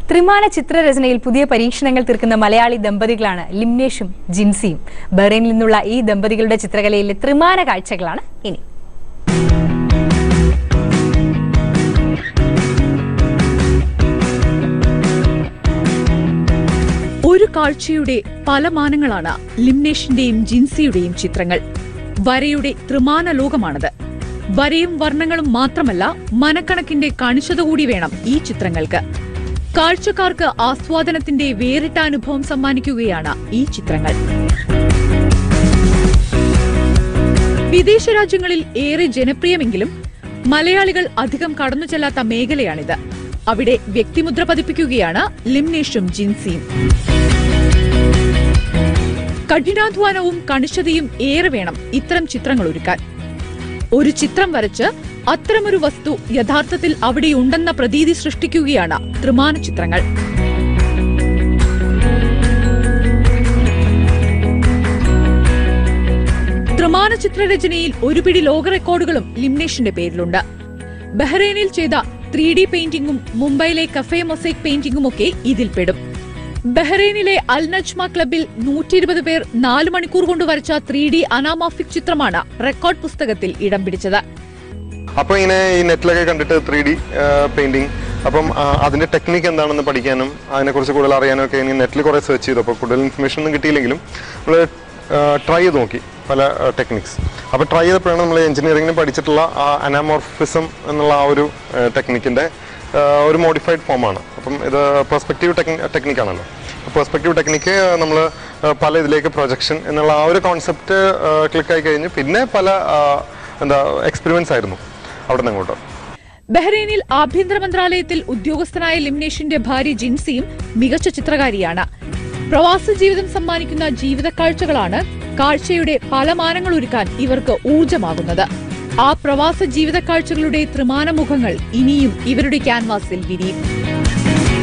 ത്രിമാന ചിത്രരചനയിൽ പുതിയ പരീക്ഷണങ്ങൾ തീർക്കുന്ന മലയാളി ദമ്പതികളാണ് ലിംനേഷും ജിൻസിയും ബഹ്റൈനിൽ നിന്നുള്ള ഈ ദമ്പതികളുടെ ചിത്രകലയിലെ ത്രിമാന കാഴ്ചകളാണ് ഇനി ഒരു കാഴ്ചയുടെ പല മാനങ്ങളാണ് ലിംനേഷിന്റെയും ജിൻസിയുടെയും ചിത്രങ്ങൾ വരയുടെ ത്രിമാന ലോകമാണത് വരയും വർണ്ണങ്ങളും മാത്രമല്ല മനക്കണക്കിന്റെ കണിശത കൂടി വേണം ഈ ചിത്രങ്ങൾക്ക് കാഴ്ചക്കാർക്ക് ആസ്വാദനത്തിന്റെ വേറിട്ട അനുഭവം സമ്മാനിക്കുകയാണ് ഈ ചിത്രങ്ങൾ വിദേശ രാജ്യങ്ങളിൽ ഏറെ ജനപ്രിയമെങ്കിലും മലയാളികൾ അധികം കടന്നു ചെല്ലാത്ത മേഖലയാണിത് അവിടെ വ്യക്തിമുദ്ര പതിപ്പിക്കുകയാണ് ലിംനേഷും ജിൻസിയും കഠിനാധ്വാനവും കണിശതയും ഏറെ വേണം ഇത്തരം ചിത്രങ്ങൾ ഒരുക്കാൻ ഒരു ചിത്രം വരച്ച് അത്തരമൊരു വസ്തു യഥാർത്ഥത്തിൽ അവിടെയുണ്ടെന്ന പ്രതീതി സൃഷ്ടിക്കുകയാണ് ത്രിമാന ചിത്രങ്ങൾ ത്രിമാന ചിത്രരചനയിൽ ഒരു പിടി ലോക റെക്കോർഡുകളും ലിംനേഷിന്റെ പേരിലുണ്ട് ബഹ്റൈനിൽ ചെയ്ത ത്രീ ഡി പെയിന്റിംഗും മുംബൈയിലെ കഫേ മൊസൈക് പെയിന്റിംഗും ഒക്കെ ഇതിൽപ്പെടും ബഹ്റൈനിലെ അൽ നജ്മ ക്ലബിൽ നൂറ്റി ഇരുപത് പേർ നാല് മണിക്കൂർ കൊണ്ട് വരച്ച ത്രീ ഡി അനാമാഫിക് ചിത്രമാണ് റെക്കോർഡ് പുസ്തകത്തിൽ ഇടം പിടിച്ചത് അപ്പോൾ ഇങ്ങനെ ഈ നെറ്റിലൊക്കെ കണ്ടിട്ട് ത്രീ ഡി പെയിന്റിങ് അപ്പം ആ, അതിന്റെ ടെക്നിക്ക് എന്താണെന്ന് പഠിക്കാനും അതിനെക്കുറിച്ച് കൂടുതൽ അറിയാനും ഒക്കെ ഇനി നെറ്റിൽ കുറേ സെർച്ച് ചെയ്തു അപ്പോൾ കൂടുതൽ ഇൻഫർമേഷൻ ഒന്നും കിട്ടിയില്ലെങ്കിലും നമ്മൾ ട്രൈ ചെയ്ത് നോക്കി പല ടെക്നിക്സ് അപ്പോൾ ട്രൈ ചെയ്തപ്പോഴാണ് നമ്മൾ എഞ്ചിനീയറിംഗിന് പഠിച്ചിട്ടുള്ള ആ അനാമോർഫിസം എന്നുള്ള ആ ഒരു ടെക്നിക്കിന്റെ ഒരു മോഡിഫൈഡ് ഫോമാണ് അപ്പം ഇത് പെർസ്പെക്റ്റീവ് ടെക്നിക്കാണല്ലോ പെർസ്പെക്റ്റീവ് ടെക്നിക്ക് നമ്മൾ പല ഇതിലേക്ക് പ്രൊജക്ഷൻ എന്നുള്ള ആ ഒരു കോൺസെപ്റ്റ് ക്ലിക്കായി കഴിഞ്ഞ് പിന്നെ പല ആ, എന്താ എക്സ്പെരിമെന്റ്സ് ആയിരുന്നു അവിടെ നിന്ന് അങ്ങോട്ട് ബഹ്റൈനിൽ ആഭ്യന്തര മന്ത്രാലയത്തിൽ ഉദ്യോഗസ്ഥനായ ലിംനേഷിന്റെ ഭാര്യ ജിൻസിയും മികച്ച ചിത്രകാരിയാണ് പ്രവാസ ജീവിതം സമ്മാനിക്കുന്ന ജീവിത കാഴ്ചകളാണ് കാഴ്ചയുടെ പല മാനങ്ങൾ ഒരുക്കാൻ ഇവർക്ക് ഊർജമാകുന്നത് ആ പ്രവാസ ജീവിത കാഴ്ചകളുടെ ത്രിമാന മുഖങ്ങൾ ഇനിയും ഇവരുടെ ക്യാൻവാസിൽ വിരിയും